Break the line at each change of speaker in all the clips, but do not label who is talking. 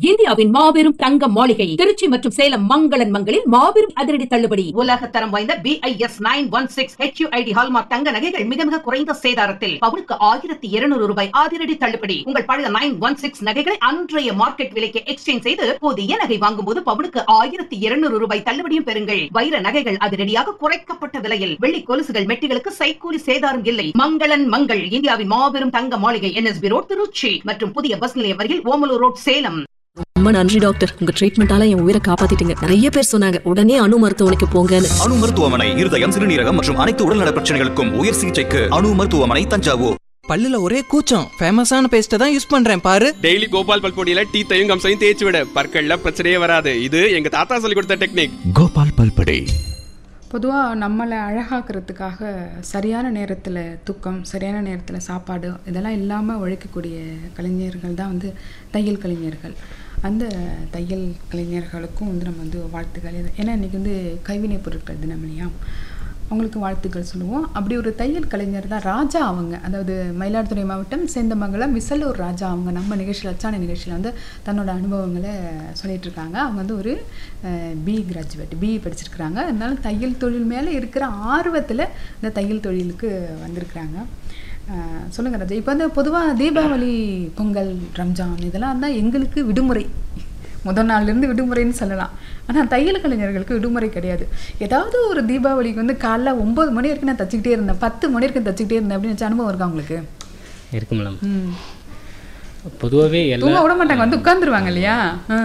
இந்தியாவின் மாபெரும் தங்க மாளிகை திருச்சி மற்றும் சேலம் மங்களன் மங்களில் மாபெரும் அதிரடி தள்ளுபடி
உலக தரம் வாய்ந்த BIS nine one six HUID hallmark தங்க நகைகள் மிக மிக குறைந்த சேதாரத்தில் பவுனுக்கு ஆயிரத்தி இருநூறு ரூபாய் அதிரடி தள்ளுபடி உங்கள் பழைய நைன் ஒன் சிக்ஸ் நகைகளை அன்றைய மார்க்கெட் விலைக்கு எக்ஸ்சேஞ்ச் செய்து புதிய நகை வாங்கும் போது பவுனுக்கு ஆயிரத்தி இருநூறு ரூபாய் தள்ளுபடியும் பெறுங்கள் வைர நகைகள் அதிரடியாக குறைக்கப்பட்ட விலையில் வெள்ளி கொலுசுகள் மெட்டிகளுக்கு சைக்கூலி சேதாரம் இல்லை மங்களன் மங்கள் இந்தியாவின் மாபெரும் தங்க மாளிகை என்எஸ்பி ரோட் திருச்சி மற்றும் புதிய பஸ் நிலையம் அருகில் ஓமலூர் ரோட் சேலம்
ரொம்ப நன்றி டாக்டர் உங்க ட்ரீட்மெண்டால என் உயிரை காப்பாத்திட்டீங்க நிறைய பேர் சொன்னாங்க உடனே அணு மருத்துவமனைக்கு போங்கன்னு
அணு மருத்துவமனை இருதயம் சிறுநீரகம் மற்றும் அனைத்து உடல்நல பிரச்சனைகளுக்கும் உயர் சிகிச்சைக்கு அணு மருத்துவமனை தஞ்சாவூர்
பல்லுல ஒரே கூச்சம் ஃபேமஸான பேஸ்ட்டை தான் யூஸ் பண்றேன் பாரு
டெய்லி கோபால் பல்பொடியில டீத்தையும் கம்சையும் தேய்ச்சி விட பற்கள்ல பிரச்சனையே வராது இது எங்க தாத்தா சொல்லி கொடுத்த டெக்னிக்
கோபால் பல்படே
பொதுவாக நம்மளை அழகாக்கிறதுக்காக சரியான நேரத்தில் தூக்கம் சரியான நேரத்தில் சாப்பாடு இதெல்லாம் இல்லாமல் உழைக்கக்கூடிய கலைஞர்கள் தான் வந்து தையல் கலைஞர்கள் அந்த தையல் கலைஞர்களுக்கும் வந்து நம்ம வந்து வாழ்த்துக்கள் இது- ஏன்னா இன்றைக்கி வந்து கைவினைப் பொருட்கள் தினம் இல்லையா அவங்களுக்கு வாழ்த்துக்கள் சொல்லுவோம் அப்படி ஒரு தையல் கலைஞர் தான் ராஜா அவங்க அதாவது மயிலாடுதுறை மாவட்டம் சேந்தமங்கலம் விசலூர் ராஜா அவங்க நம்ம நிகழ்ச்சியில் அச்சான நிகழ்ச்சியில் வந்து தன்னோட அனுபவங்களை சொல்லிட்டு இருக்காங்க அவங்க வந்து ஒரு பி கிராஜுவேட் பி படிச்சிருக்கிறாங்க அதனால தையல் தொழில் மேலே இருக்கிற ஆர்வத்தில் இந்த தையல் தொழிலுக்கு வந்திருக்கிறாங்க அஹ், சொல்லுங்க ராஜா இப்போ வந்து பொதுவாக தீபாவளி பொங்கல் ரம்ஜான் இதெல்லாம் தான் எங்களுக்கு விடுமுறை முதல் நாள்லேருந்து விடுமுறைன்னு சொல்லலாம் ஆனால் தையல் கலைஞர்களுக்கு விடுமுறை கிடையாது ஏதாவது ஒரு தீபாவளிக்கு வந்து காலைல ஒம்பது மணி வரைக்கும் நான் தச்சுக்கிட்டே இருந்தேன் பத்து மணி வரைக்கும் தச்சுக்கிட்டே இருந்தேன் அப்படின்னு வச்ச அனுபவம் இருக்கா உங்களுக்கு
இருக்கு மேடம்
ம்
பொதுவாகவே எல்லா
தூங்க விட மாட்டாங்க வந்து உட்காந்துருவாங்க இல்லையா ஆ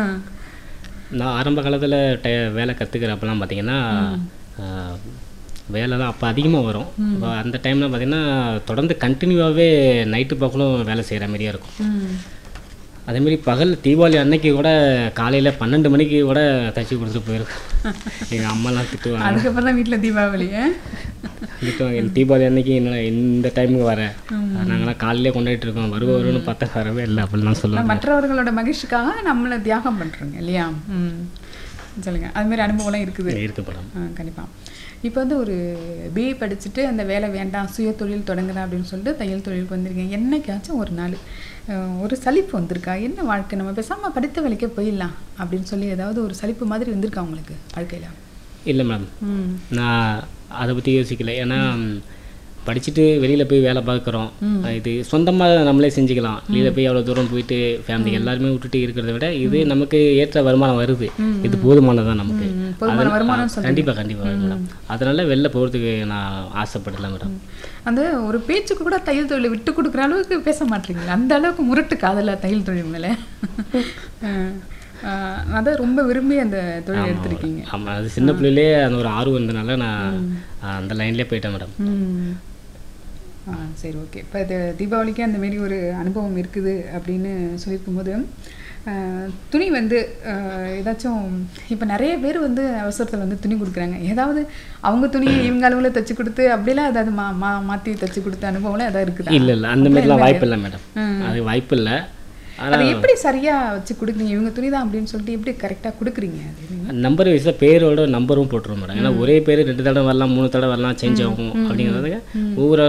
நான் ஆரம்ப காலத்தில் டை வேலை கற்றுக்கிறப்பெல்லாம் பார்த்தீங்கன்னா ஆஹ், வேலை தான் அப்போ அதிகமாக வரும் அப்போ அந்த டைமில் பார்த்தீங்கன்னா தொடர்ந்து கண்டினியூவாகவே நைட்டு பகலும் வேலை செய்கிற மாதிரியே இருக்கும்
ம்
அதேமாரி பகல் தீபாவளி அன்னைக்கு கூட காலையில் பன்னெண்டு மணிக்கு கூட தச்சு கொடுத்துட்டு போயிருக்கோம் எங்கள் அம்மாலாம் திட்டுவாங்க
அதுக்கப்புறம் தான் வீட்டில் தீபாவளி ஆ?
திட்டுவாங்க "இந்த தீபாவளி அன்னைக்கு என்ன இந்த டைமுக்கு வர நாங்களாம் காலையிலே கொண்டாடிட்டு இருக்கோம் வருவ வரும்னு பார்த்தா வரவே இல்லை அப்படிலாம்
நான்
சொல்லுவாங்க
மற்றவர்களோட மகிழ்ச்சிக்காக நம்மளை தியாகம் பண்ணுறோங்க இல்லையா ம் சொல்லுங்க அது மாதிரி அனுபவம்லாம் இருக்குது
இருக்கு படம்
ஆ கண்டிப்பாக இப்போ வந்து ஒரு பிஏ படிச்சுட்டு அந்த வேலை வேண்டாம் சுய தொழில் தொடங்குறேன் அப்படின்னு சொல்லிட்டு தையல் தொழிலுக்கு வந்திருக்கீங்க என்னைக்காச்சும் ஒரு நாள் அஹ், ஒரு சலிப்பு வந்திருக்கா என்ன வாழ்க்கை நம்ம பேசாமல் படித்த வேலைக்கே போயிடலாம் அப்படின்னு சொல்லி ஏதாவது ஒரு சலிப்பு மாதிரி வந்திருக்கா உங்களுக்கு வாழ்க்கையில்
இல்லை மேம்
ம்
நான் அதை பற்றி யோசிக்கல ஏன்னா படிச்சுட்டு வெளியில் போய் வேலை பார்க்குறோம் இது சொந்தமாக நம்மளே செஞ்சுக்கலாம் வெளியில் போய் அவ்வளோ தூரம் போயிட்டு ஃபேமிலி எல்லாருமே விட்டுட்டு இருக்கிறத விட இது நமக்கு ஏற்ற வருமானம் வருது இது போதுமானதான் நமக்கு
போதுமான
அதனால-
வருமானம் சொல்றீங்க.
கண்டிப்பாக கண்டிப்பாக மேடம் அதனால வெளில போகிறதுக்கு நான் ஆசைப்படல மேடம்
அந்த ஒரு பேச்சுக்கு கூட தையல் தொழிலை விட்டு கொடுக்குற அளவுக்கு பேச மாட்டீங்களா அந்த அளவுக்கு முரட்டு காதல தையல் தொழில் மேலே அதான் ரொம்ப விரும்பி அந்த தொழில் எடுத்திருக்கீங்க
ஆமாம் அது சின்ன பிள்ளையிலே அந்த ஒரு ஆர்வம் இருந்தனால நான் அந்த லைன்லேயே போயிட்டேன் மேடம்
ம். ஆ சரி ஓகே இப்போ இது தீபாவளிக்கு அந்த மாரி ஒரு அனுபவம் இருக்குது அப்படின்னு சொல்லியிருக்கும்போது ஆ, துணி வந்து ஆ, ஏதாச்சும் இப்போ நிறைய பேர் வந்து அவசரத்தில் வந்து துணி கொடுக்குறாங்க ஏதாவது அவங்க துணியை இவங்க அளவில் தைச்சு கொடுத்து அப்படிலாம் ஏதாவது மா மா மாற்றி தைச்சு கொடுத்த அனுபவம்லாம் ஏதாவது இருக்குதா
இல்லை இல்லை அந்த மாதிரிலாம் வாய்ப்பு இல்லை மேடம் அது வாய்ப்பு இல்லை
அதை எப்படி சரியா வச்சு கொடுக்குறீங்க இவங்க துணி தான் அப்படின்னு சொல்லிட்டு எப்படி கரெக்டாக கொடுக்குறீங்க அது நீங்க?
நம்பர் வைஸாக பேரோட நம்பரும் போட்டுருவோம் மேடம் ஏன்னா ஒரே பேர் ரெண்டு தடவை வரலாம் மூணு தடவை வரலாம் சேஞ்ச் ஆகும் அப்படிங்கிறதுக்கு ஒவ்வொரு